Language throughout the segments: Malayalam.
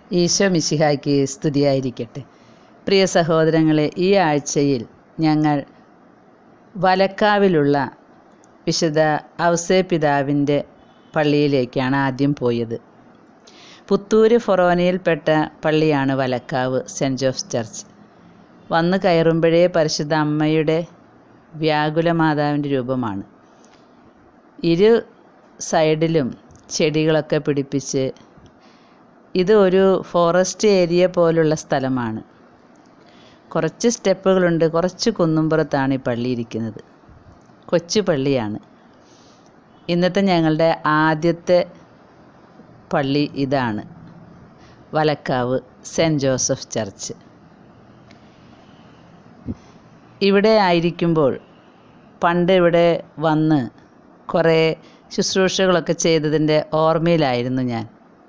ഈശോ മിശിഹായ്ക്ക് സ്തുതിയായിരിക്കട്ടെ പ്രിയ സഹോദരങ്ങളെ ഈ ആഴ്ചയിൽ ഞങ്ങൾ വലക്കാവിലുള്ള വിശുദ്ധ ഔസേ പിതാവിൻ്റെ പള്ളിയിലേക്കാണ് ആദ്യം പോയത് പുത്തൂര് ഫൊറോനയിൽപ്പെട്ട പള്ളിയാണ് വലക്കാവ് സെൻറ്റ് ജോസ് ചർച്ച് വന്ന് കയറുമ്പോഴേ പരിശുദ്ധ അമ്മയുടെ വ്യാകുല മാതാവിൻ്റെ രൂപമാണ് ഇരു സൈഡിലും ചെടികളൊക്കെ പിടിപ്പിച്ച് ഇത് ഒരു ഫോറസ്റ്റ് ഏരിയ പോലുള്ള സ്ഥലമാണ് കുറച്ച് സ്റ്റെപ്പുകളുണ്ട് കുറച്ച് കുന്നുംപുറത്താണ് ഈ പള്ളി ഇരിക്കുന്നത് കൊച്ചു പള്ളിയാണ് ഇന്നത്തെ ഞങ്ങളുടെ ആദ്യത്തെ പള്ളി ഇതാണ് വലക്കാവ് സെൻറ്റ് ജോസഫ് ചർച്ച് ഇവിടെ ആയിരിക്കുമ്പോൾ പണ്ട് ഇവിടെ വന്ന് കുറേ ശുശ്രൂഷകളൊക്കെ ചെയ്തതിൻ്റെ ഓർമ്മയിലായിരുന്നു ഞാൻ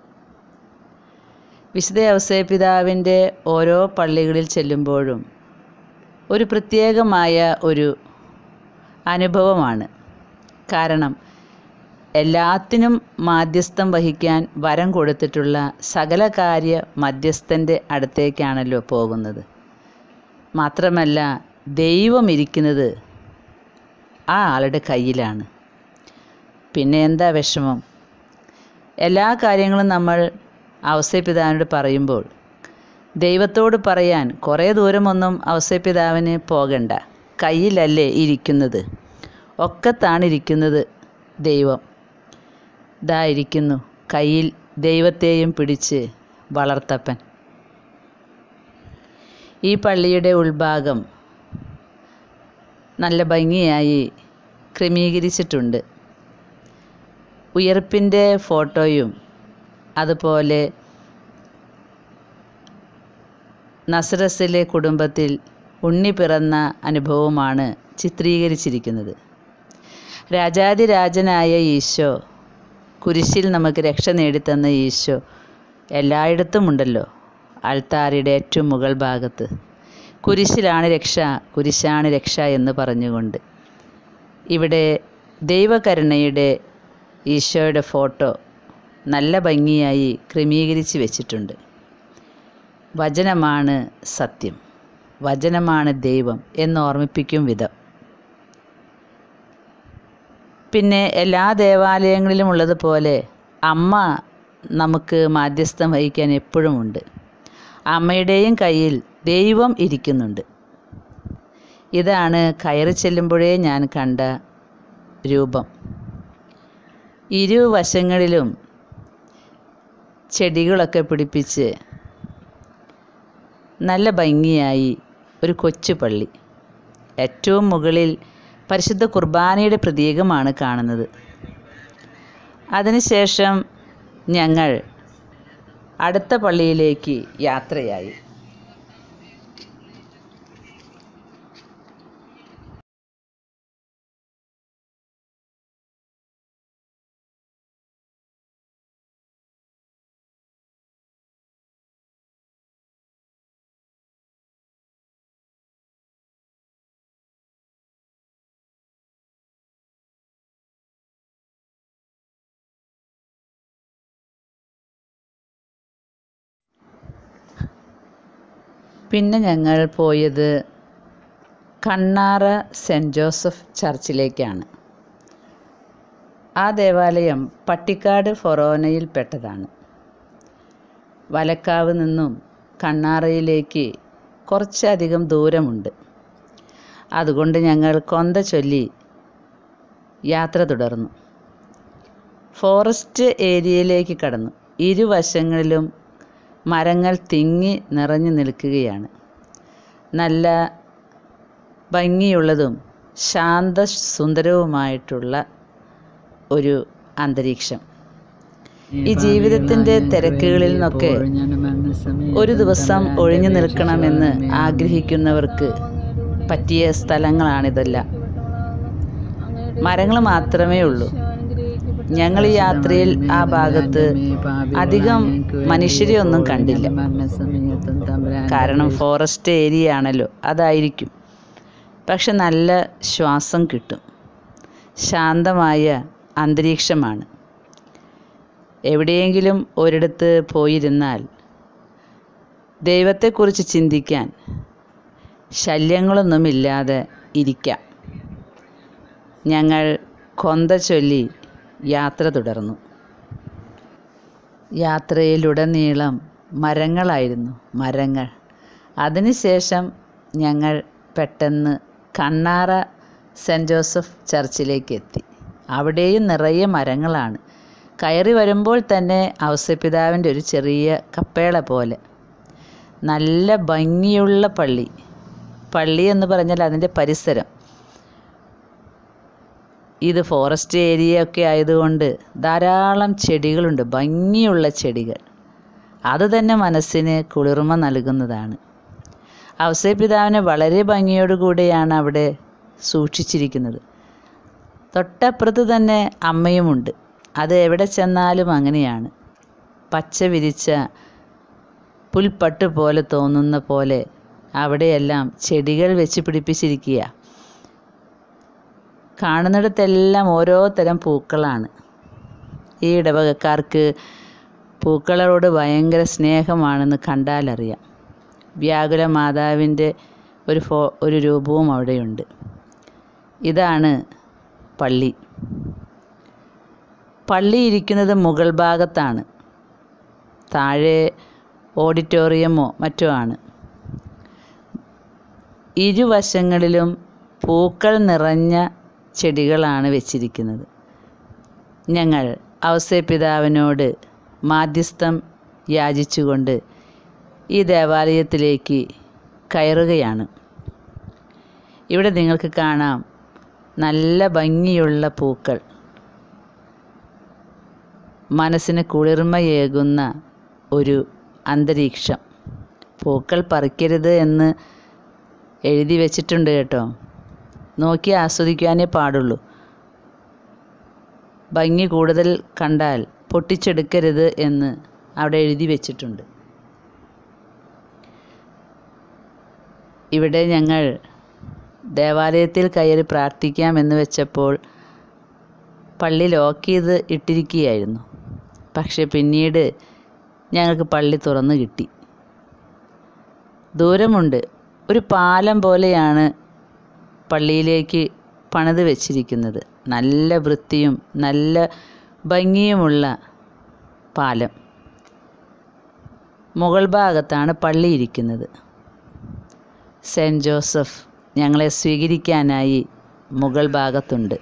വിശുദ്ധ ഔസേ പിതാവിൻ്റെ ഓരോ പള്ളികളിൽ ചെല്ലുമ്പോഴും ഒരു പ്രത്യേകമായ ഒരു അനുഭവമാണ് കാരണം എല്ലാത്തിനും മാധ്യസ്ഥം വഹിക്കാൻ വരം കൊടുത്തിട്ടുള്ള സകല കാര്യ മധ്യസ്ഥൻ്റെ അടുത്തേക്കാണല്ലോ പോകുന്നത് മാത്രമല്ല ദൈവം ഇരിക്കുന്നത് ആ ആളുടെ കയ്യിലാണ് പിന്നെ എന്താ വിഷമം എല്ലാ കാര്യങ്ങളും നമ്മൾ ഔസേപിതാവിനോട് പറയുമ്പോൾ ദൈവത്തോട് പറയാൻ കുറേ ദൂരമൊന്നും ഔസേപിതാവിന് പോകണ്ട കയ്യിലല്ലേ ഇരിക്കുന്നത് ഒക്കത്താണിരിക്കുന്നത് ദൈവം ഇതാ ഇരിക്കുന്നു കയ്യിൽ ദൈവത്തെയും പിടിച്ച് വളർത്തപ്പൻ ഈ പള്ളിയുടെ ഉൾഭാഗം നല്ല ഭംഗിയായി ക്രമീകരിച്ചിട്ടുണ്ട് ഉയർപ്പിൻ്റെ ഫോട്ടോയും അതുപോലെ നസ്രസിലെ കുടുംബത്തിൽ ഉണ്ണി പിറന്ന അനുഭവമാണ് ചിത്രീകരിച്ചിരിക്കുന്നത് രാജാതിരാജനായ ഈശോ കുരിശിൽ നമുക്ക് രക്ഷ നേടിത്തന്ന ഈശോ എല്ലായിടത്തും ഉണ്ടല്ലോ ആൾത്താരയുടെ ഏറ്റവും മുകൾ ഭാഗത്ത് കുരിശിലാണ് രക്ഷ കുരിശാണ് രക്ഷ എന്ന് പറഞ്ഞുകൊണ്ട് ഇവിടെ ദൈവകരുണയുടെ ഈശോയുടെ ഫോട്ടോ നല്ല ഭംഗിയായി ക്രമീകരിച്ച് വെച്ചിട്ടുണ്ട് വചനമാണ് സത്യം വചനമാണ് ദൈവം എന്ന് ഓർമ്മിപ്പിക്കും വിധം പിന്നെ എല്ലാ ദേവാലയങ്ങളിലും ഉള്ളതുപോലെ അമ്മ നമുക്ക് മാധ്യസ്ഥം വഹിക്കാൻ എപ്പോഴും ഉണ്ട് അമ്മയുടെയും കയ്യിൽ ദൈവം ഇരിക്കുന്നുണ്ട് ഇതാണ് കയറി ചെല്ലുമ്പോഴേ ഞാൻ കണ്ട രൂപം ഇരുവശങ്ങളിലും ചെടികളൊക്കെ പിടിപ്പിച്ച് നല്ല ഭംഗിയായി ഒരു കൊച്ചു പള്ളി ഏറ്റവും മുകളിൽ പരിശുദ്ധ കുർബാനയുടെ പ്രതീകമാണ് കാണുന്നത് അതിനുശേഷം ഞങ്ങൾ അടുത്ത പള്ളിയിലേക്ക് യാത്രയായി പിന്നെ ഞങ്ങൾ പോയത് കണ്ണാറ സെൻറ്റ് ജോസഫ് ചർച്ചിലേക്കാണ് ആ ദേവാലയം പട്ടിക്കാട് ഫൊറോനയിൽപ്പെട്ടതാണ് വലക്കാവ് നിന്നും കണ്ണാറയിലേക്ക് കുറച്ചധികം ദൂരമുണ്ട് അതുകൊണ്ട് ഞങ്ങൾ കൊന്ത ചൊല്ലി യാത്ര തുടർന്നു ഫോറസ്റ്റ് ഏരിയയിലേക്ക് കടന്നു ഇരുവശങ്ങളിലും മരങ്ങൾ തിങ്ങി നിറഞ്ഞു നിൽക്കുകയാണ് നല്ല ഭംഗിയുള്ളതും ശാന്ത സുന്ദരവുമായിട്ടുള്ള ഒരു അന്തരീക്ഷം ഈ ജീവിതത്തിൻ്റെ തിരക്കുകളിൽ നിന്നൊക്കെ ഒരു ദിവസം ഒഴിഞ്ഞു നിൽക്കണമെന്ന് ആഗ്രഹിക്കുന്നവർക്ക് പറ്റിയ സ്ഥലങ്ങളാണിതെല്ലാം മരങ്ങൾ മാത്രമേ ഉള്ളൂ ഞങ്ങൾ ഈ യാത്രയിൽ ആ ഭാഗത്ത് അധികം മനുഷ്യരെ ഒന്നും കണ്ടില്ല കാരണം ഫോറസ്റ്റ് ഏരിയ ആണല്ലോ അതായിരിക്കും പക്ഷെ നല്ല ശ്വാസം കിട്ടും ശാന്തമായ അന്തരീക്ഷമാണ് എവിടെയെങ്കിലും ഒരിടത്ത് പോയിരുന്നാൽ ദൈവത്തെക്കുറിച്ച് ചിന്തിക്കാൻ ശല്യങ്ങളൊന്നുമില്ലാതെ ഇരിക്കാം ഞങ്ങൾ കൊന്ത ചൊല്ലി യാത്ര തുടർന്നു യാത്രയിലുടനീളം മരങ്ങളായിരുന്നു മരങ്ങൾ അതിനുശേഷം ഞങ്ങൾ പെട്ടെന്ന് കണ്ണാറ സെൻറ്റ് ജോസഫ് ചർച്ചിലേക്ക് എത്തി അവിടെയും നിറയെ മരങ്ങളാണ് കയറി വരുമ്പോൾ തന്നെ ഔസപിതാവിൻ്റെ ഒരു ചെറിയ കപ്പേള പോലെ നല്ല ഭംഗിയുള്ള പള്ളി പള്ളി എന്ന് പറഞ്ഞാൽ അതിൻ്റെ പരിസരം ഇത് ഫോറസ്റ്റ് ഏരിയ ഒക്കെ ആയതുകൊണ്ട് ധാരാളം ചെടികളുണ്ട് ഭംഗിയുള്ള ചെടികൾ അത് തന്നെ മനസ്സിന് കുളിർമ നൽകുന്നതാണ് ഔസേപിതാവിനെ വളരെ ഭംഗിയോടുകൂടിയാണ് അവിടെ സൂക്ഷിച്ചിരിക്കുന്നത് തൊട്ടപ്പുറത്ത് തന്നെ അമ്മയുമുണ്ട് അത് എവിടെ ചെന്നാലും അങ്ങനെയാണ് പച്ച വിരിച്ച പുൽപ്പട്ട് പോലെ തോന്നുന്ന പോലെ അവിടെയെല്ലാം ചെടികൾ വെച്ച് പിടിപ്പിച്ചിരിക്കുക കാണുന്നിടത്തെല്ലാം ഓരോ തരം പൂക്കളാണ് ഈ ഇടവകക്കാർക്ക് പൂക്കളോട് ഭയങ്കര സ്നേഹമാണെന്ന് കണ്ടാലറിയാം വ്യാകുല മാതാവിൻ്റെ ഒരു ഫോ ഒരു രൂപവും അവിടെയുണ്ട് ഇതാണ് പള്ളി പള്ളി ഇരിക്കുന്നത് മുകൾ ഭാഗത്താണ് താഴെ ഓഡിറ്റോറിയമോ മറ്റോ ആണ് ഇരുവശങ്ങളിലും പൂക്കൾ നിറഞ്ഞ ചെടികളാണ് വെച്ചിരിക്കുന്നത് ഞങ്ങൾ ഔസേപിതാവിനോട് മാധ്യസ്ഥം യാചിച്ചുകൊണ്ട് ഈ ദേവാലയത്തിലേക്ക് കയറുകയാണ് ഇവിടെ നിങ്ങൾക്ക് കാണാം നല്ല ഭംഗിയുള്ള പൂക്കൾ മനസ്സിന് കുളിർമയേകുന്ന ഒരു അന്തരീക്ഷം പൂക്കൾ പറിക്കരുത് എന്ന് എഴുതി വെച്ചിട്ടുണ്ട് കേട്ടോ നോക്കി ആസ്വദിക്കാനേ പാടുള്ളൂ ഭംഗി കൂടുതൽ കണ്ടാൽ പൊട്ടിച്ചെടുക്കരുത് എന്ന് അവിടെ എഴുതി വെച്ചിട്ടുണ്ട് ഇവിടെ ഞങ്ങൾ ദേവാലയത്തിൽ കയറി പ്രാർത്ഥിക്കാം എന്ന് വെച്ചപ്പോൾ പള്ളി ലോക്ക് ചെയ്ത് ഇട്ടിരിക്കുകയായിരുന്നു പക്ഷെ പിന്നീട് ഞങ്ങൾക്ക് പള്ളി തുറന്നു കിട്ടി ദൂരമുണ്ട് ഒരു പാലം പോലെയാണ് പള്ളിയിലേക്ക് പണിത് വെച്ചിരിക്കുന്നത് നല്ല വൃത്തിയും നല്ല ഭംഗിയുമുള്ള പാലം മുകൾ ഭാഗത്താണ് പള്ളി ഇരിക്കുന്നത് സെൻറ്റ് ജോസഫ് ഞങ്ങളെ സ്വീകരിക്കാനായി മുകൾ ഭാഗത്തുണ്ട്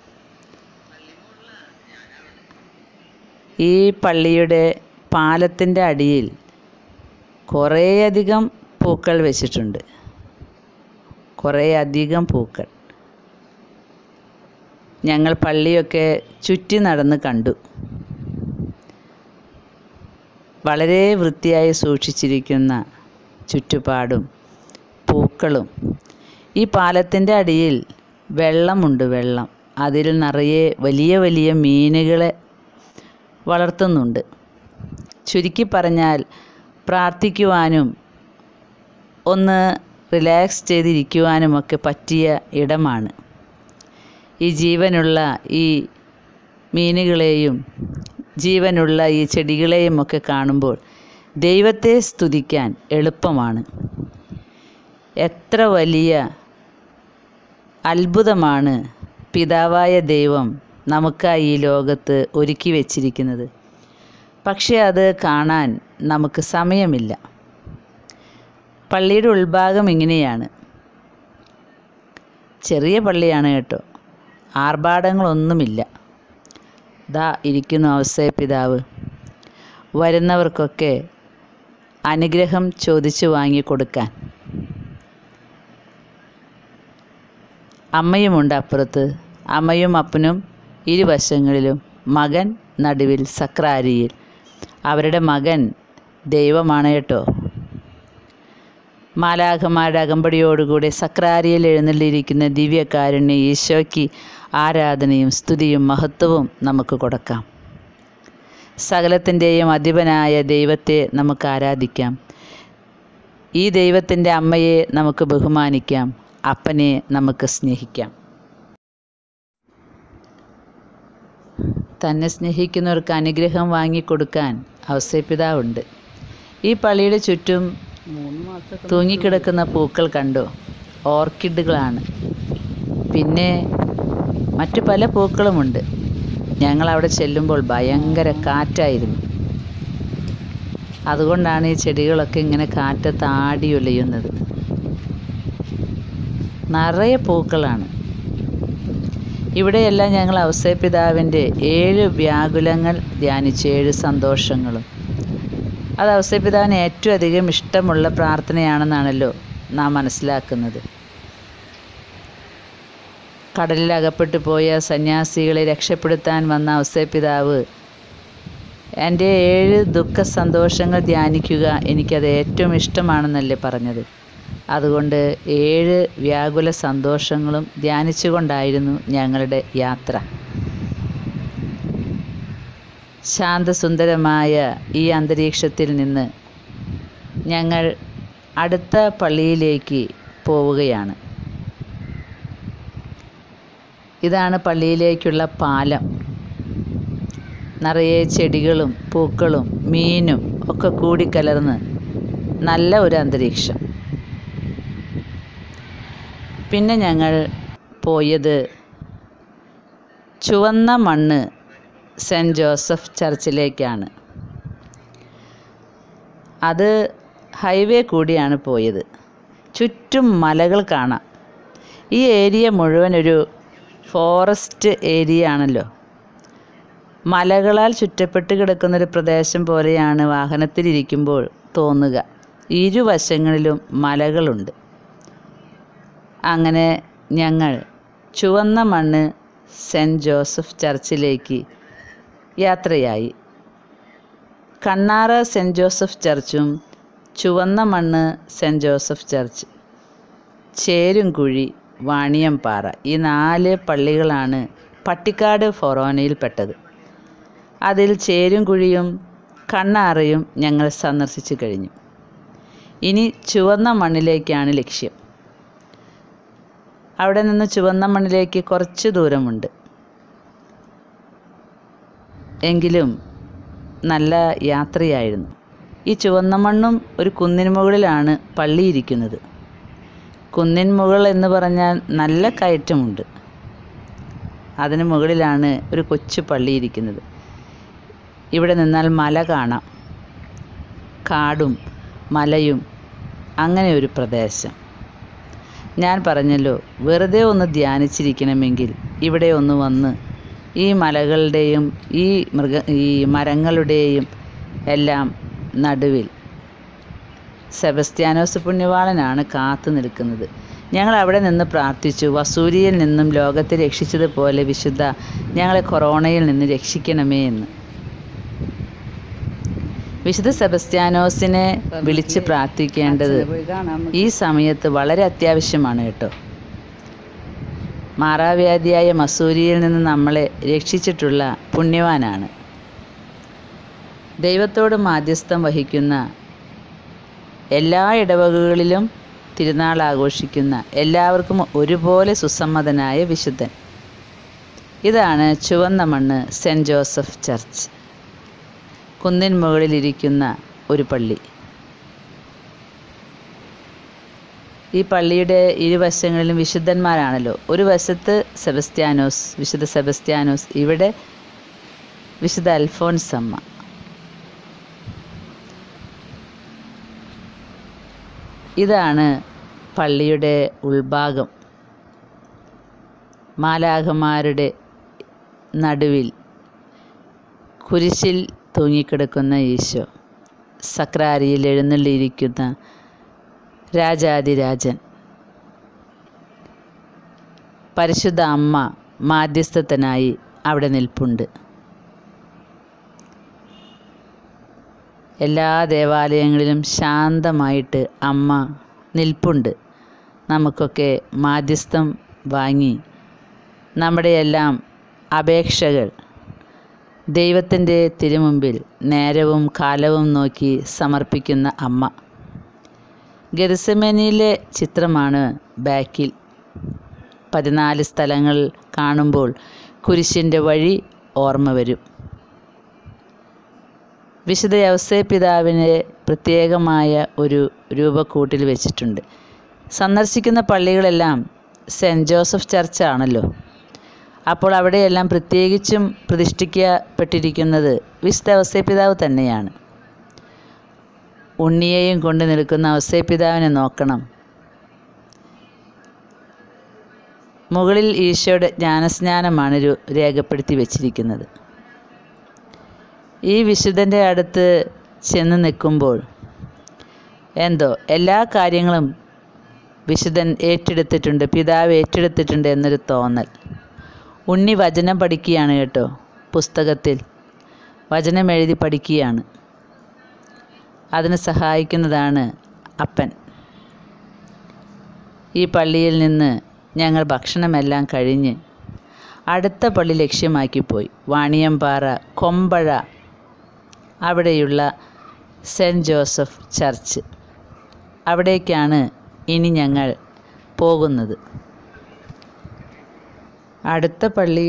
ഈ പള്ളിയുടെ പാലത്തിൻ്റെ അടിയിൽ കുറേയധികം പൂക്കൾ വെച്ചിട്ടുണ്ട് കുറേയധികം പൂക്കൾ ഞങ്ങൾ പള്ളിയൊക്കെ ചുറ്റി നടന്ന് കണ്ടു വളരെ വൃത്തിയായി സൂക്ഷിച്ചിരിക്കുന്ന ചുറ്റുപാടും പൂക്കളും ഈ പാലത്തിൻ്റെ അടിയിൽ വെള്ളമുണ്ട് വെള്ളം അതിൽ നിറയെ വലിയ വലിയ മീനുകളെ വളർത്തുന്നുണ്ട് ചുരുക്കി പറഞ്ഞാൽ പ്രാർത്ഥിക്കുവാനും ഒന്ന് റിലാക്സ് ചെയ്തിരിക്കുവാനുമൊക്കെ പറ്റിയ ഇടമാണ് ഈ ജീവനുള്ള ഈ മീനുകളെയും ജീവനുള്ള ഈ ചെടികളെയും ഒക്കെ കാണുമ്പോൾ ദൈവത്തെ സ്തുതിക്കാൻ എളുപ്പമാണ് എത്ര വലിയ അത്ഭുതമാണ് പിതാവായ ദൈവം നമുക്കായി ഈ ലോകത്ത് ഒരുക്കി വച്ചിരിക്കുന്നത് പക്ഷേ അത് കാണാൻ നമുക്ക് സമയമില്ല പള്ളിയുടെ ഉൾഭാഗം ഇങ്ങനെയാണ് ചെറിയ പള്ളിയാണ് കേട്ടോ ആർഭാടങ്ങളൊന്നുമില്ല ദാ ഇരിക്കുന്നു ഔസേ പിതാവ് വരുന്നവർക്കൊക്കെ അനുഗ്രഹം ചോദിച്ചു വാങ്ങിക്കൊടുക്കാൻ അമ്മയുമുണ്ട് അപ്പുറത്ത് അമ്മയും അപ്പനും ഇരുവശങ്ങളിലും മകൻ നടുവിൽ സക്രാരിയിൽ അവരുടെ മകൻ ദൈവമാണ് കേട്ടോ മാലാഖമാരുടെ അകമ്പടിയോടുകൂടി സക്രാരിയിൽ എഴുന്നള്ളിയിരിക്കുന്ന ദിവ്യകാരുണ്യ ഈശോയ്ക്ക് ആരാധനയും സ്തുതിയും മഹത്വവും നമുക്ക് കൊടുക്കാം സകലത്തിൻ്റെയും അധിപനായ ദൈവത്തെ നമുക്ക് ആരാധിക്കാം ഈ ദൈവത്തിൻ്റെ അമ്മയെ നമുക്ക് ബഹുമാനിക്കാം അപ്പനെ നമുക്ക് സ്നേഹിക്കാം തന്നെ സ്നേഹിക്കുന്നവർക്ക് അനുഗ്രഹം വാങ്ങിക്കൊടുക്കാൻ ഔസേപിതാവുണ്ട് ഈ പള്ളിയുടെ ചുറ്റും മൂന്ന് മാസമൊക്കെ തൂങ്ങിക്കിടക്കുന്ന പൂക്കൾ കണ്ടു ഓർക്കിഡുകളാണ് പിന്നെ മറ്റു പല പൂക്കളുമുണ്ട് ഞങ്ങൾ അവിടെ ചെല്ലുമ്പോൾ ഭയങ്കര കാറ്റായിരുന്നു അതുകൊണ്ടാണ് ഈ ചെടികളൊക്കെ ഇങ്ങനെ കാറ്റത്ത് ആടി ഉലയുന്നത് നിറയെ പൂക്കളാണ് ഇവിടെയെല്ലാം ഞങ്ങൾ ഔസേപിതാവിൻ്റെ ഏഴ് വ്യാകുലങ്ങൾ ധ്യാനിച്ചു ഏഴ് സന്തോഷങ്ങളും അത് ഔസേപിതാവിന് ഏറ്റവും അധികം ഇഷ്ടമുള്ള പ്രാർത്ഥനയാണെന്നാണല്ലോ നാം മനസ്സിലാക്കുന്നത് കടലിൽ അകപ്പെട്ടു പോയ സന്യാസികളെ രക്ഷപ്പെടുത്താൻ വന്ന ഔസേപിതാവ് എൻ്റെ ഏഴ് ദുഃഖ സന്തോഷങ്ങൾ ധ്യാനിക്കുക എനിക്കത് ഏറ്റവും ഇഷ്ടമാണെന്നല്ലേ പറഞ്ഞത് അതുകൊണ്ട് ഏഴ് വ്യാകുല സന്തോഷങ്ങളും ധ്യാനിച്ചുകൊണ്ടായിരുന്നു ഞങ്ങളുടെ യാത്ര ശാന്തസുന്ദരമായ ഈ അന്തരീക്ഷത്തിൽ നിന്ന് ഞങ്ങൾ അടുത്ത പള്ളിയിലേക്ക് പോവുകയാണ് ഇതാണ് പള്ളിയിലേക്കുള്ള പാലം നിറയെ ചെടികളും പൂക്കളും മീനും ഒക്കെ കൂടിക്കലർന്ന് നല്ല ഒരു അന്തരീക്ഷം പിന്നെ ഞങ്ങൾ പോയത് ചുവന്ന മണ്ണ് സെൻറ്റ് ജോസഫ് ചർച്ചിലേക്കാണ് അത് ഹൈവേ കൂടിയാണ് പോയത് ചുറ്റും മലകൾ കാണാം ഈ ഏരിയ മുഴുവൻ ഒരു ഫോറസ്റ്റ് ഏരിയ ആണല്ലോ മലകളാൽ ചുറ്റപ്പെട്ട് കിടക്കുന്നൊരു പ്രദേശം പോലെയാണ് വാഹനത്തിലിരിക്കുമ്പോൾ തോന്നുക ഇരുവശങ്ങളിലും മലകളുണ്ട് അങ്ങനെ ഞങ്ങൾ ചുവന്ന മണ്ണ് സെൻറ്റ് ജോസഫ് ചർച്ചിലേക്ക് യാത്രയായി കണ്ണാറ സെൻറ്റ് ജോസഫ് ചർച്ചും ചുവന്ന മണ്ണ് saint Joseph church Cherumkuzhi Vaniyampara ഈ നാല് പള്ളികളാണ് പട്ടിക്കാട് ഫൊറോനയിൽപ്പെട്ടത് അതിൽ ചേരുംകുഴിയും കണ്ണാറയും ഞങ്ങൾ സന്ദർശിച്ചു കഴിഞ്ഞു ഇനി ചുവന്ന മണ്ണിലേക്കാണ് ലക്ഷ്യം അവിടെ നിന്ന് ചുവന്ന മണ്ണിലേക്ക് കുറച്ച് ദൂരമുണ്ട് എങ്കിലും നല്ല യാത്രയായിരുന്നു ഈ ചുവന്ന മണ്ണും ഒരു കുന്നിന് മുകളിലാണ് പള്ളിയിരിക്കുന്നത് കുന്നിൻ മുകൾ എന്ന് പറഞ്ഞാൽ നല്ല കയറ്റമുണ്ട് അതിന് മുകളിലാണ് ഒരു കൊച്ചു പള്ളിയിരിക്കുന്നത് ഇവിടെ നിന്നാൽ മല കാണാം കാടും മലയും അങ്ങനെ ഒരു പ്രദേശം ഞാൻ പറഞ്ഞല്ലോ വെറുതെ ഒന്ന് ധ്യാനിച്ചിരിക്കണമെങ്കിൽ ഇവിടെ ഒന്ന് വന്ന് ഈ മലകളുടെയും ഈ മൃഗ ഈ മരങ്ങളുടെയും എല്ലാം നടുവിൽ സെബസ്ത്യാനോസ് പുണ്യവാളനാണ് കാത്തു നിൽക്കുന്നത് ഞങ്ങൾ അവിടെ നിന്ന് പ്രാർത്ഥിച്ചു വസൂരിയിൽ നിന്നും ലോകത്തെ രക്ഷിച്ചതുപോലെ വിശുദ്ധ ഞങ്ങളെ കൊറോണയിൽ നിന്ന് രക്ഷിക്കണമേ എന്ന് വിശുദ്ധ സെബസ്ത്യാനോസിനെ വിളിച്ച് പ്രാർത്ഥിക്കേണ്ടത് പോയി കാണാൻ ഈ സമയത്ത് വളരെ അത്യാവശ്യമാണ് കേട്ടോ മാറാവ്യാധിയായ മസൂരിയിൽ നിന്ന് നമ്മളെ രക്ഷിച്ചിട്ടുള്ള പുണ്യവാനാണ് ദൈവത്തോട് മാധ്യസ്ഥം വഹിക്കുന്ന എല്ലാ ഇടവകകളിലും തിരുനാൾ ആഘോഷിക്കുന്ന എല്ലാവർക്കും ഒരുപോലെ സുസമ്മതനായ വിശുദ്ധൻ ഇതാണ് ചുവന്ന മണ്ണ് സെൻറ്റ് ജോസഫ് ചർച്ച് കുന്നിൻ മുകളിലിരിക്കുന്ന ഒരു പള്ളി ഈ പള്ളിയുടെ ഇരുവശങ്ങളിലും വിശുദ്ധന്മാരാണല്ലോ ഒരു വശത്ത് സെബസ്ത്യാനോസ് വിശുദ്ധ സെബസ്ത്യാനോസ് ഇവിടെ വിശുദ്ധ അൽഫോൻസമ്മ ഇതാണ് പള്ളിയുടെ ഉൾഭാഗം മാലാഖമാരുടെ നടുവിൽ കുരിശിൽ തൂങ്ങിക്കിടക്കുന്ന ഈശോ സക്രാരിയിൽ എഴുന്നള്ളിയിരിക്കുന്ന രാജാതിരാജൻ പരിശുദ്ധ അമ്മ മാധ്യസ്ഥത്തിനായി അവിടെ നിൽപ്പുണ്ട് എല്ലാ ദേവാലയങ്ങളിലും ശാന്തമായിട്ട് അമ്മ നിൽപ്പുണ്ട് നമുക്കൊക്കെ മാധ്യസ്ഥം വാങ്ങി നമ്മുടെ എല്ലാം അപേക്ഷകൾ ദൈവത്തിൻ്റെ തിരുമുമ്പിൽ നേരവും കാലവും നോക്കി സമർപ്പിക്കുന്ന അമ്മ ഗെരുസമേനിയിലെ ചിത്രമാണ് ബാക്കിൽ പതിനാല് സ്ഥലങ്ങൾ കാണുമ്പോൾ കുരിശിൻ്റെ വഴി ഓർമ്മ വരും വിശുദ്ധ യവസേ പിതാവിനെ പ്രത്യേകമായ ഒരു രൂപക്കൂട്ടിൽ വെച്ചിട്ടുണ്ട് സന്ദർശിക്കുന്ന പള്ളികളെല്ലാം സെൻറ്റ് ജോസഫ് ചർച്ച് ആണല്ലോ അപ്പോൾ അവിടെയെല്ലാം പ്രത്യേകിച്ചും പ്രതിഷ്ഠിക്കപ്പെട്ടിരിക്കുന്നത് വിശുദ്ധ യവസേ പിതാവ് തന്നെയാണ് ഉണ്ണിയെയും കൊണ്ട് നിൽക്കുന്ന യവസേ പിതാവിനെ നോക്കണം മുകളിൽ ഈശോയുടെ ജ്ഞാനസ്നാനമാണ് രു രേഖപ്പെടുത്തി വച്ചിരിക്കുന്നത് ഈ വിശുദ്ധൻ്റെ അടുത്ത് ചെന്ന് നിൽക്കുമ്പോൾ എന്തോ എല്ലാ കാര്യങ്ങളും വിശുദ്ധൻ ഏറ്റെടുത്തിട്ടുണ്ട് പിതാവ് ഏറ്റെടുത്തിട്ടുണ്ട് എന്നൊരു തോന്നൽ ഉണ്ണി വചനം പഠിക്കുകയാണ് കേട്ടോ പുസ്തകത്തിൽ വചനം എഴുതി പഠിക്കുകയാണ് അതിന് സഹായിക്കുന്നതാണ് അപ്പൻ ഈ പള്ളിയിൽ നിന്ന് ഞങ്ങൾ ഭക്ഷണമെല്ലാം കഴിഞ്ഞ് അടുത്ത പള്ളി ലക്ഷ്യമാക്കിപ്പോയി വാണിയമ്പാറ കൊമ്പഴ അവിടെയുള്ള സെൻറ്റ് ജോസഫ് ചർച്ച് അവിടേക്കാണ് ഇനി ഞങ്ങൾ പോകുന്നത് അടുത്ത പള്ളി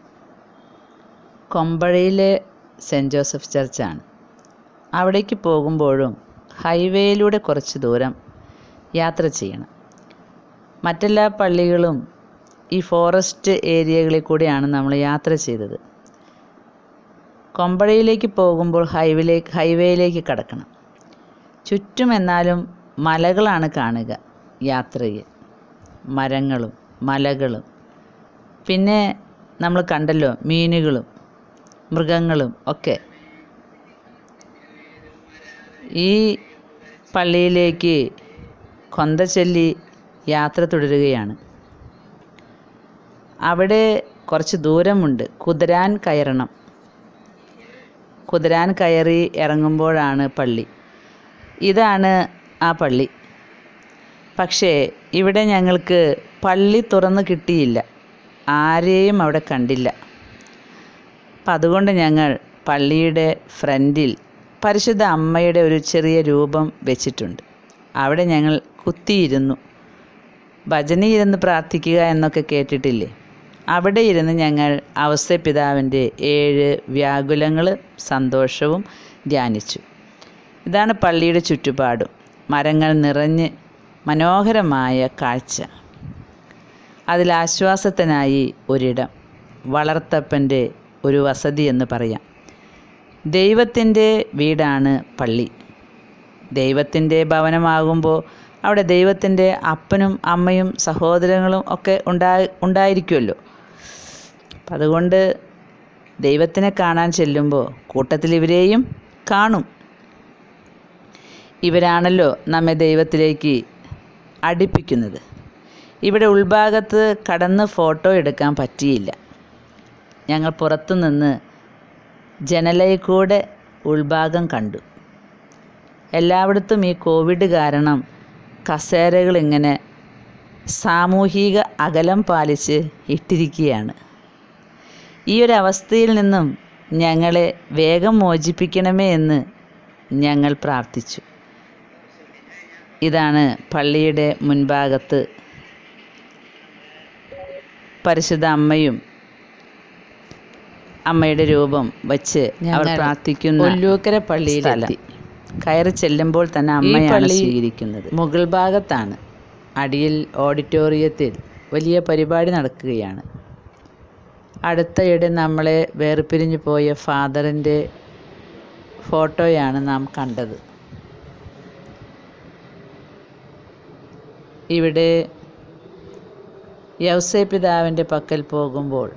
കൊമ്പഴയിലെ സെൻറ്റ് ജോസഫ് ചർച്ചാണ് അവിടേക്ക് പോകുമ്പോഴും ഹൈവേയിലൂടെ കുറച്ച് ദൂരം യാത്ര ചെയ്യണം മറ്റെല്ലാ പള്ളികളും ഈ ഫോറസ്റ്റ് ഏരിയകളിൽ കൂടെയാണ് നമ്മൾ യാത്ര ചെയ്തത് കൊമ്പഴയിലേക്ക് പോകുമ്പോൾ ഹൈവേയിലേക്ക് ഹൈവേയിലേക്ക് കടക്കണം ചുറ്റും എന്നാലും മലകളാണ് കാണുക യാത്രയിൽ മരങ്ങളും മലകളും പിന്നെ നമ്മൾ കണ്ടല്ലോ മീനുകളും മൃഗങ്ങളും ഒക്കെ ഈ പള്ളിയിലേക്ക് കൊന്ത ചൊല്ലി യാത്ര തുടരുകയാണ് അവിടെ കുറച്ച് ദൂരമുണ്ട് കുതിരാൻ കയറണം കുതിരാൻ കയറി ഇറങ്ങുമ്പോഴാണ് പള്ളി ഇതാണ് ആ പള്ളി പക്ഷേ ഇവിടെ ഞങ്ങൾക്ക് പള്ളി തുറന്ന് കിട്ടിയില്ല ആരെയും അവിടെ കണ്ടില്ല അപ്പം അതുകൊണ്ട് ഞങ്ങൾ പള്ളിയുടെ ഫ്രണ്ടിൽ പരിശുദ്ധ അമ്മയുടെ ഒരു ചെറിയ രൂപം വെച്ചിട്ടുണ്ട് അവിടെ ഞങ്ങൾ കുത്തിയിരുന്നു ഭജന ഇരുന്ന് പ്രാർത്ഥിക്കുക എന്നൊക്കെ കേട്ടിട്ടില്ലേ അവിടെ ഇരുന്ന് ഞങ്ങൾ അവസ്ഥ പിതാവിൻ്റെ ഏഴ് വ്യാകുലങ്ങൾ സന്തോഷവും ധ്യാനിച്ചു ഇതാണ് പള്ളിയുടെ ചുറ്റുപാടും മരങ്ങൾ നിറഞ്ഞ് മനോഹരമായ കാഴ്ച അതിൽ ആശ്വാസത്തിനായി ഒരിടം വളർത്തപ്പൻ്റെ ഒരു വസതി എന്ന് പറയാം ദൈവത്തിൻ്റെ വീടാണ് പള്ളി ദൈവത്തിൻ്റെ ഭവനമാകുമ്പോൾ അവിടെ ദൈവത്തിൻ്റെ അപ്പനും അമ്മയും സഹോദരങ്ങളും ഒക്കെ ഉണ്ടാ ഉണ്ടായിരിക്കുമല്ലോ അപ്പം അതുകൊണ്ട് ദൈവത്തിനെ കാണാൻ ചെല്ലുമ്പോൾ കൂട്ടത്തിൽ ഇവരെയും കാണും ഇവരാണല്ലോ നമ്മെ ദൈവത്തിലേക്ക് അടുപ്പിക്കുന്നത് ഇവിടെ ഉൾഭാഗത്ത് കടന്ന് ഫോട്ടോ എടുക്കാൻ പറ്റിയില്ല ഞങ്ങൾ പുറത്തു നിന്ന് ജനലയിൽ കൂടെ ഉൾഭാഗം കണ്ടു എല്ലായിടത്തും ഈ കോവിഡ് കാരണം കസേരകൾ ഇങ്ങനെ സാമൂഹിക അകലം പാലിച്ച് ഇട്ടിരിക്കുകയാണ് ഈ ഒരു അവസ്ഥയിൽ നിന്നും ഞങ്ങളെ വേഗം മോചിപ്പിക്കണമേ എന്ന് ഞങ്ങൾ പ്രാർത്ഥിച്ചു ഇതാണ് പള്ളിയുടെ മുൻഭാഗത്ത് പരിശുദ്ധ അമ്മയും അമ്മയുടെ രൂപം വച്ച് അവർ ഞങ്ങൾ പ്രാർത്ഥിക്കുന്ന ഒല്ലൂക്കര സ്ഥലം പള്ളിയിലെത്തി കയറി ചെല്ലുമ്പോൾ തന്നെ അമ്മയാണ് പള്ളി സ്വീകരിക്കുന്നത് മുകൾ ഭാഗത്താണ് അടിയിൽ ഓഡിറ്റോറിയത്തിൽ വലിയ പരിപാടി നടക്കുകയാണ് അടുത്തയിടെ നമ്മളെ വേർപിരിഞ്ഞു പോയ ഫാദറിൻ്റെ ഫോട്ടോയാണ് നാം കണ്ടത് ഇവിടെ യൗസേ പിതാവിൻ്റെ പക്കൽ പോകുമ്പോൾ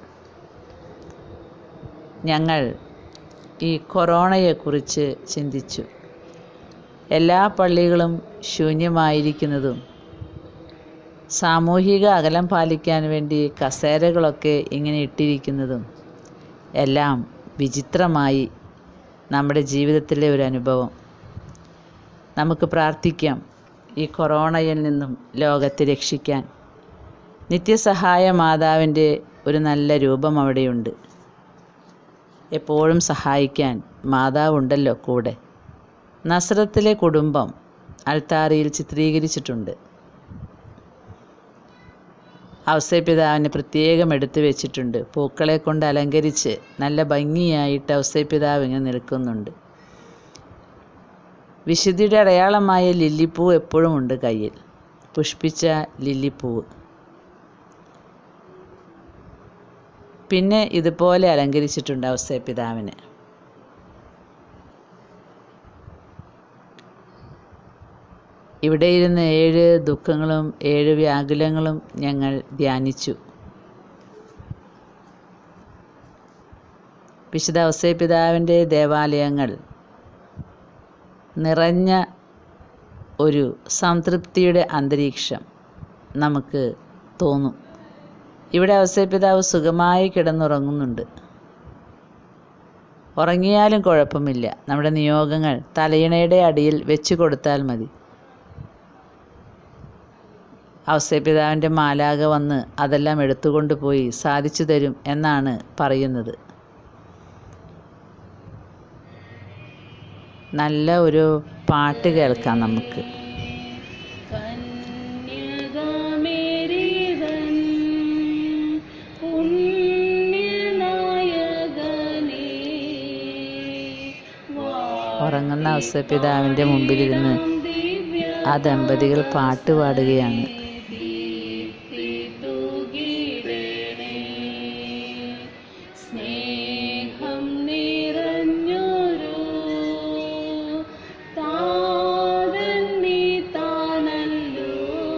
ഞങ്ങൾ ഈ കൊറോണയെക്കുറിച്ച് ചിന്തിച്ചു എല്ലാ പള്ളികളും ശൂന്യമായിരിക്കുന്നതും സാമൂഹിക അകലം പാലിക്കാൻ വേണ്ടി കസേരകളൊക്കെ ഇങ്ങനെ ഇട്ടിരിക്കുന്നതും എല്ലാം വിചിത്രമായി നമ്മുടെ ജീവിതത്തിലെ ഒരു അനുഭവം നമുക്ക് പ്രാർത്ഥിക്കാം ഈ കൊറോണയിൽ നിന്നും ലോകത്തെ രക്ഷിക്കാൻ നിത്യസഹായ മാതാവിൻ്റെ ഒരു നല്ല രൂപം അവിടെയുണ്ട് എപ്പോഴും സഹായിക്കാൻ മാതാവുണ്ടല്ലോ കൂടെ നസ്രത്തിലെ കുടുംബം അൾത്താരയിൽ ചിത്രീകരിച്ചിട്ടുണ്ട് ഔസേപിതാവിനെ പ്രത്യേകം എടുത്തു വെച്ചിട്ടുണ്ട് പൂക്കളെ കൊണ്ട് അലങ്കരിച്ച് നല്ല ഭംഗിയായിട്ട് ഔസേപിതാവ് ഇങ്ങനെ നിൽക്കുന്നുണ്ട് വിശുദ്ധിയുടെ അടയാളമായ ലില്ലിപ്പൂ എപ്പോഴും ഉണ്ട് കയ്യിൽ പുഷ്പിച്ച ലില്ലിപ്പൂവ് പിന്നെ ഇതുപോലെ അലങ്കരിച്ചിട്ടുണ്ട് ഔസേപ്പിതാവിനെ ഇവിടെ ഇരുന്ന് ഏഴ് ദുഃഖങ്ങളും ഏഴ് വ്യാകുലങ്ങളും ഞങ്ങൾ ധ്യാനിച്ചു വിശുദ്ധ ഔസേപ്പിതാവിൻ്റെ ദേവാലയങ്ങൾ നിറഞ്ഞ ഒരു സംതൃപ്തിയുടെ അന്തരീക്ഷം നമുക്ക് തോന്നും ഇവിടെ ഔസേപ്പിതാവ് സുഖമായി കിടന്നുറങ്ങുന്നുണ്ട് ഉറങ്ങിയാലും കുഴപ്പമില്ല നമ്മുടെ നിയോഗങ്ങൾ തലയിണയുടെ അടിയിൽ വെച്ച് കൊടുത്താൽ മതി ഔസേപ്പിതാവിൻ്റെ മാലാക വന്ന് അതെല്ലാം എടുത്തുകൊണ്ട് പോയി സാധിച്ചു തരും എന്നാണ് പറയുന്നത് നല്ല ഒരു പാട്ട് കേൾക്കാം നമുക്ക് കന്യകാമേരിതൻ പുണ്യനായകനേ ഉറങ്ങുന്ന ഔസേപ്പിതാവിൻ്റെ മുമ്പിലിരുന്ന് ആ ദമ്പതികൾ പാട്ട് പാടുകയാണ് സ്നേഹം നിറഞ്ഞൊരു താതൻ നീ താണല്ലോ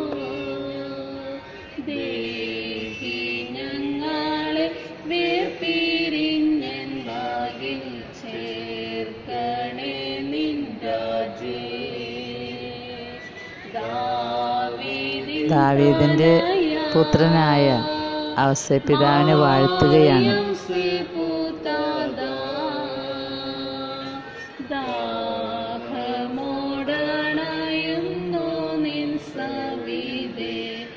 ദേഹി ഞങ്ങളെ വേർപിരിഞ്ഞൻ വാകിൽ ചേർക്കണേ നിൻരാജേ ദാവീദിൻ്റെ പുത്രനായ ഔസേപ്പിതാവിനെ വാഴ്ത്തുകയാണ് ദാഹമോടണയുന്നു നിൻ സവിതേ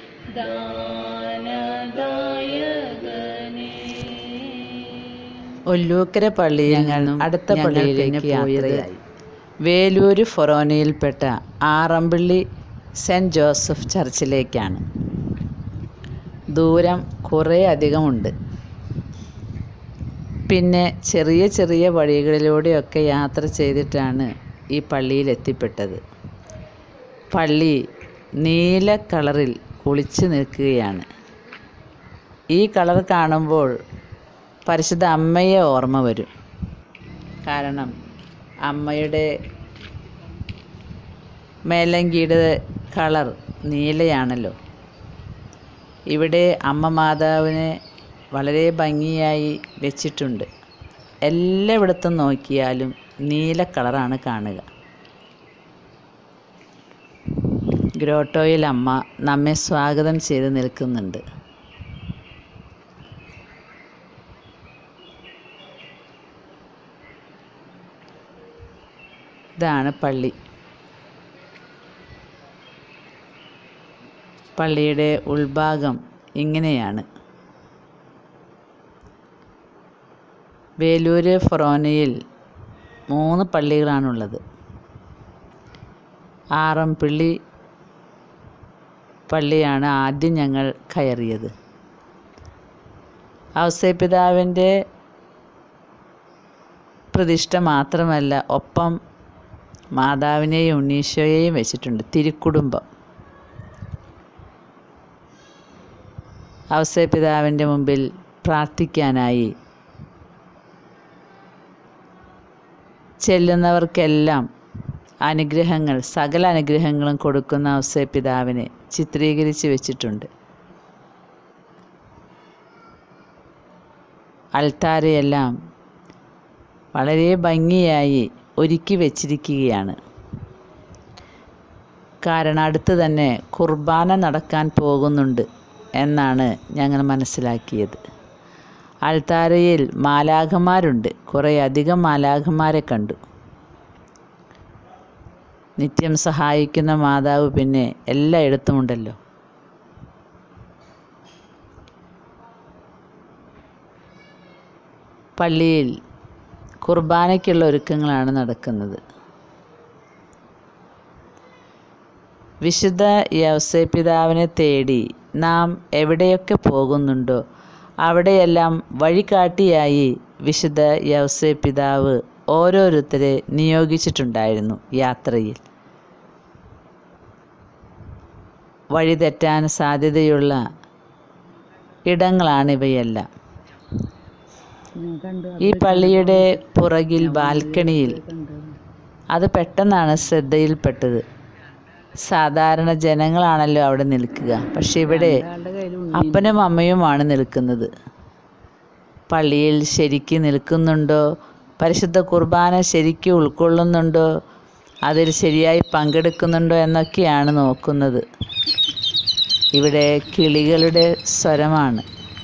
ദാനദായകനേ ഒല്ലൂക്കര പള്ളിയിൽ നിന്നും അടുത്ത പള്ളിയിലേക്ക് യാത്രയായി വേലൂര് ഫൊറോനയിൽപ്പെട്ട ആറമ്പള്ളി സെൻറ് ജോസഫ് ചർച്ചിലേക്കാണ് ദൂരം കുറേ അധികമുണ്ട് പിന്നെ ചെറിയ ചെറിയ വഴികളിലൂടെയൊക്കെ യാത്ര ചെയ്തിട്ടാണ് ഈ പള്ളിയിൽ എത്തിപ്പെട്ടത് പള്ളി നീല കളറിൽ കുളിച്ച് നിൽക്കുകയാണ് ഈ കളർ കാണുമ്പോൾ പരിശുദ്ധ അമ്മയെ ഓർമ്മ വരും കാരണം അമ്മയുടെ മേലങ്കിയുടെ കളർ നീലയാണല്ലോ ഇവിടെ അമ്മ മാതാവിനെ വളരെ ഭംഗിയായി വെച്ചിട്ടുണ്ട് എല്ലായിടത്തും നോക്കിയാലും നീല കളറാണ് കാണുക ഗ്രോട്ടോയിൽ അമ്മ നമ്മെ സ്വാഗതം ചെയ്ത് നിൽക്കുന്നുണ്ട് ഇതാണ് പള്ളി പള്ളിയുടെ ഉൾഭാഗം ഇങ്ങനെയാണ് വേലൂര് ഫൊറോനയിൽ മൂന്ന് പള്ളികളാണുള്ളത് ആറംപള്ളി പള്ളിയാണ് ആദ്യം ഞങ്ങൾ കയറിയത് ഔസേപ്പിതാവിൻ്റെ പ്രതിഷ്ഠ മാത്രമല്ല ഒപ്പം മാതാവിനെയും ഉണ്ണീശോയെയും വെച്ചിട്ടുണ്ട് തിരുക്കുടുംബം ഔസേപ്പിതാവിൻ്റെ മുമ്പിൽ പ്രാർത്ഥിക്കാനായി ചെല്ലുന്നവർക്കെല്ലാം അനുഗ്രഹങ്ങൾ സകല അനുഗ്രഹങ്ങളും കൊടുക്കുന്ന ഔസേപ്പിതാവിനെ ചിത്രീകരിച്ച് വെച്ചിട്ടുണ്ട് അൾത്താരയെല്ലാം വളരെ ഭംഗിയായി ഒരുക്കി വച്ചിരിക്കുകയാണ് കാരണം അടുത്ത് തന്നെ കുർബാന നടക്കാൻ പോകുന്നുണ്ട് എന്നാണ് ഞങ്ങൾ മനസ്സിലാക്കിയത് അൾത്താരയിൽ മാലാഖമാരുണ്ട് കുറേ അധികം മാലാഖമാരെ കണ്ടു നിത്യം സഹായിക്കുന്ന മാതാവ് പിന്നെ എല്ലായിടത്തും ഉണ്ടല്ലോ പള്ളിയിൽ കുർബാനയ്ക്കുള്ള ഒരുക്കങ്ങളാണ് നടക്കുന്നത് വിശുദ്ധ യൗസേപ്പിതാവിനെ തേടി നാം എവിടെയൊക്കെ പോകുന്നുണ്ടോ അവിടെയെല്ലാം വഴികാട്ടിയായി വിശുദ്ധ യൗസേപ്പിതാവ് ഓരോരുത്തരെ നിയോഗിച്ചിട്ടുണ്ടായിരുന്നു യാത്രയിൽ വഴിതെറ്റാൻ സാധ്യതയുള്ള ഇടങ്ങളാണ് ഇവയെല്ലാം ഈ പള്ളിയുടെ പുറകിൽ ബാൽക്കണിയിൽ അത് പെട്ടെന്നാണ് ശ്രദ്ധയിൽപ്പെട്ടത് സാധാരണ ജനങ്ങളാണല്ലോ അവിടെ നിൽക്കുക പക്ഷെ ഇവിടെ അപ്പനും അമ്മയുമാണ് നിൽക്കുന്നത് പള്ളിയിൽ ശരിക്ക് നിൽക്കുന്നുണ്ടോ പരിശുദ്ധ കുർബാന ശരിക്ക് ഉൾക്കൊള്ളുന്നുണ്ടോ അതിൽ ശരിയായി പങ്കെടുക്കുന്നുണ്ടോ എന്നൊക്കെയാണ് നോക്കുന്നത് ഇവിടെ കിളികളുടെ സ്വരമാണ്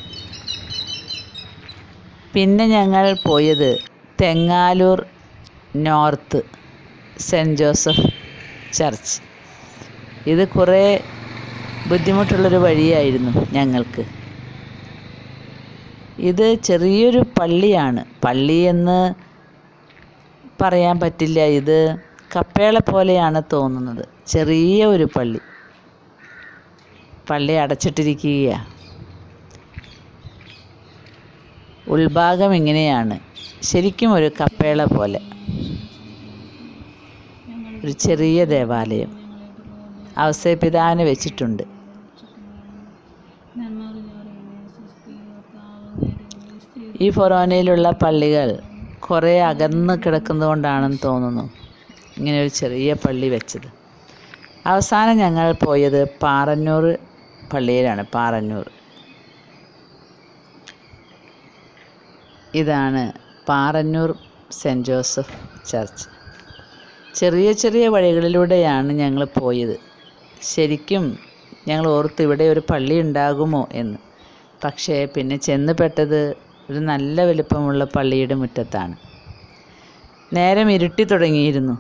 പിന്നെ ഞങ്ങൾ പോയത് Thengalur north saint Joseph church ഇത് കുറേ ബുദ്ധിമുട്ടുള്ളൊരു വഴിയായിരുന്നു ഞങ്ങൾക്ക് ഇത് ചെറിയൊരു പള്ളിയാണ് പള്ളി എന്ന് പറയാൻ പറ്റില്ല ഇത് കപ്പേള പോലെയാണ് തോന്നുന്നത് ചെറിയ ഒരു പള്ളി പള്ളി അടച്ചിട്ടിരിക്കുകയാണ് ഉൾഭാഗം ഇങ്ങനെയാണ് ശരിക്കും ഒരു കപ്പേള പോലെ ഒരു ചെറിയ ദേവാലയം അവസരപിതാവിനെ വെച്ചിട്ടുണ്ട് ഈ ഫൊറോനയിലുള്ള പള്ളികൾ കുറേ അകന്ന് കിടക്കുന്നതുകൊണ്ടാണെന്ന് തോന്നുന്നു ഇങ്ങനെ ഒരു ചെറിയ പള്ളി വെച്ചത് അവസാനം ഞങ്ങൾ പോയത് പാറന്നൂർ പള്ളിയിലാണ് പാറന്നൂർ ഇതാണ് പാറന്നൂർ സെൻറ്റ് ജോസഫ് ചർച്ച് ചെറിയ ചെറിയ വഴികളിലൂടെയാണ് ഞങ്ങൾ പോയത് ശരിക്കും ഞങ്ങൾ ഓർത്ത് ഇവിടെ ഒരു പള്ളി ഉണ്ടാകുമോ എന്ന് പക്ഷേ പിന്നെ ചെന്ന് പെട്ടത് ഒരു നല്ല വലിപ്പമുള്ള പള്ളിയുടെ മുറ്റത്താണ് നേരം ഇരുട്ടി തുടങ്ങിയിരുന്നു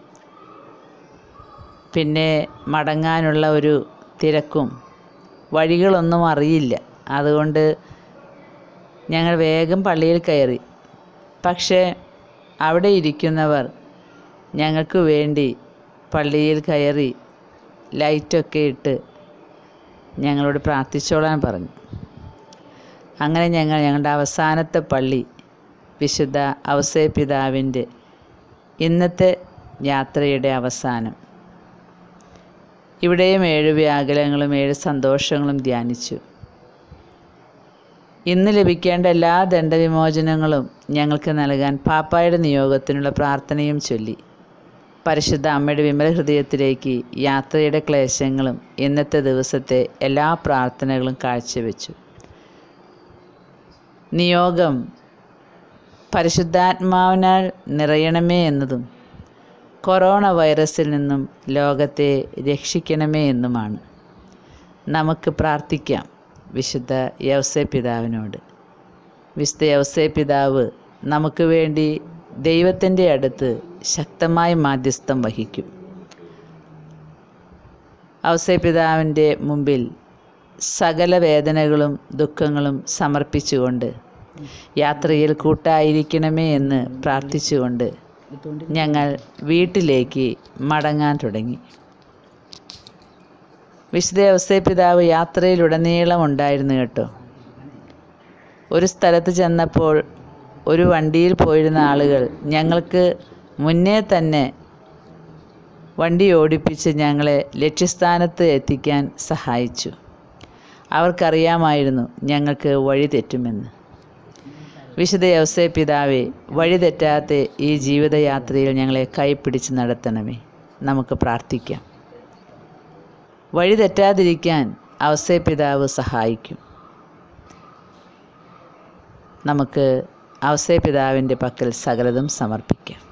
പിന്നെ മടങ്ങാനുള്ള ഒരു തിരക്കും വഴികളൊന്നും അറിയില്ല അതുകൊണ്ട് ഞങ്ങൾ വേഗം പള്ളിയിൽ കയറി പക്ഷേ അവിടെ ഇരിക്കുന്നവർ ഞങ്ങൾക്ക് വേണ്ടി പള്ളിയിൽ കയറി ലൈറ്റൊക്കെ ഇട്ട് ഞങ്ങളോട് പ്രാർത്ഥിച്ചോളാൻ പറഞ്ഞു അങ്ങനെ ഞങ്ങൾ ഞങ്ങളുടെ അവസാനത്തെ പള്ളി വിശുദ്ധ ഔസേ പിതാവിൻ്റെ ഇന്നത്തെ യാത്രയുടെ അവസാനം ഇവിടെയും ഏഴ് വ്യാകുലങ്ങളും ഏഴ് സന്തോഷങ്ങളും ധ്യാനിച്ചു ഇന്ന് ലഭിക്കേണ്ട എല്ലാ ദണ്ഡവിമോചനങ്ങളും ഞങ്ങൾക്ക് നൽകാൻ പാപ്പായുടെ നിയോഗത്തിനുള്ള പ്രാർത്ഥനയും ചൊല്ലി പരിശുദ്ധ അമ്മയുടെ വിമല ഹൃദയത്തിലേക്ക് യാത്രയുടെ ക്ലേശങ്ങളും ഇന്നത്തെ ദിവസത്തെ എല്ലാ പ്രാർത്ഥനകളും കാഴ്ചവെച്ചു നിയോഗം പരിശുദ്ധാത്മാവിനാൽ നിറയണമേ എന്നതും കൊറോണ വൈറസിൽ നിന്നും ലോകത്തെ രക്ഷിക്കണമേ എന്നുമാണ് നമുക്ക് പ്രാർത്ഥിക്കാം വിശുദ്ധ യവസേ പിതാവിനോട് വിശുദ്ധ യവസേ പിതാവ് നമുക്ക് വേണ്ടി ദൈവത്തിൻ്റെ അടുത്ത് ശക്തമായ മാധ്യസ്ഥം വഹിക്കും ഔസേ പിതാവിൻ്റെ മുമ്പിൽ സകല വേദനകളും ദുഃഖങ്ങളും സമർപ്പിച്ചുകൊണ്ട് യാത്രയിൽ കൂട്ടായിരിക്കണമേ എന്ന് പ്രാർത്ഥിച്ചുകൊണ്ട് ഞങ്ങൾ വീട്ടിലേക്ക് മടങ്ങാൻ തുടങ്ങി വിശുദ്ധ ഔസേ പിതാവ് യാത്രയിലുടനീളം ഉണ്ടായിരുന്നു കേട്ടോ ഒരു സ്ഥലത്ത് ചെന്നപ്പോൾ ഒരു വണ്ടിയിൽ പോയിരുന്ന ആളുകൾ ഞങ്ങൾക്ക് മുന്നേ തന്നെ വണ്ടി ഓടിപ്പിച്ച് ഞങ്ങളെ ലക്ഷ്യസ്ഥാനത്ത് എത്തിക്കാൻ സഹായിച്ചു അവർക്കറിയാമായിരുന്നു ഞങ്ങൾക്ക് വഴി തെറ്റുമെന്ന് വിശുദ്ധ യവസേ പിതാവെ വഴി തെറ്റാത്ത ഈ ജീവിതയാത്രയിൽ ഞങ്ങളെ കൈപ്പിടിച്ച് നടത്തണമേ നമുക്ക് പ്രാർത്ഥിക്കാം വഴി തെറ്റാതിരിക്കാൻ ഔസേ പിതാവ് സഹായിക്കും നമുക്ക് ഔസേ പിതാവിൻ്റെ പക്കൽ സകലതും സമർപ്പിക്കാം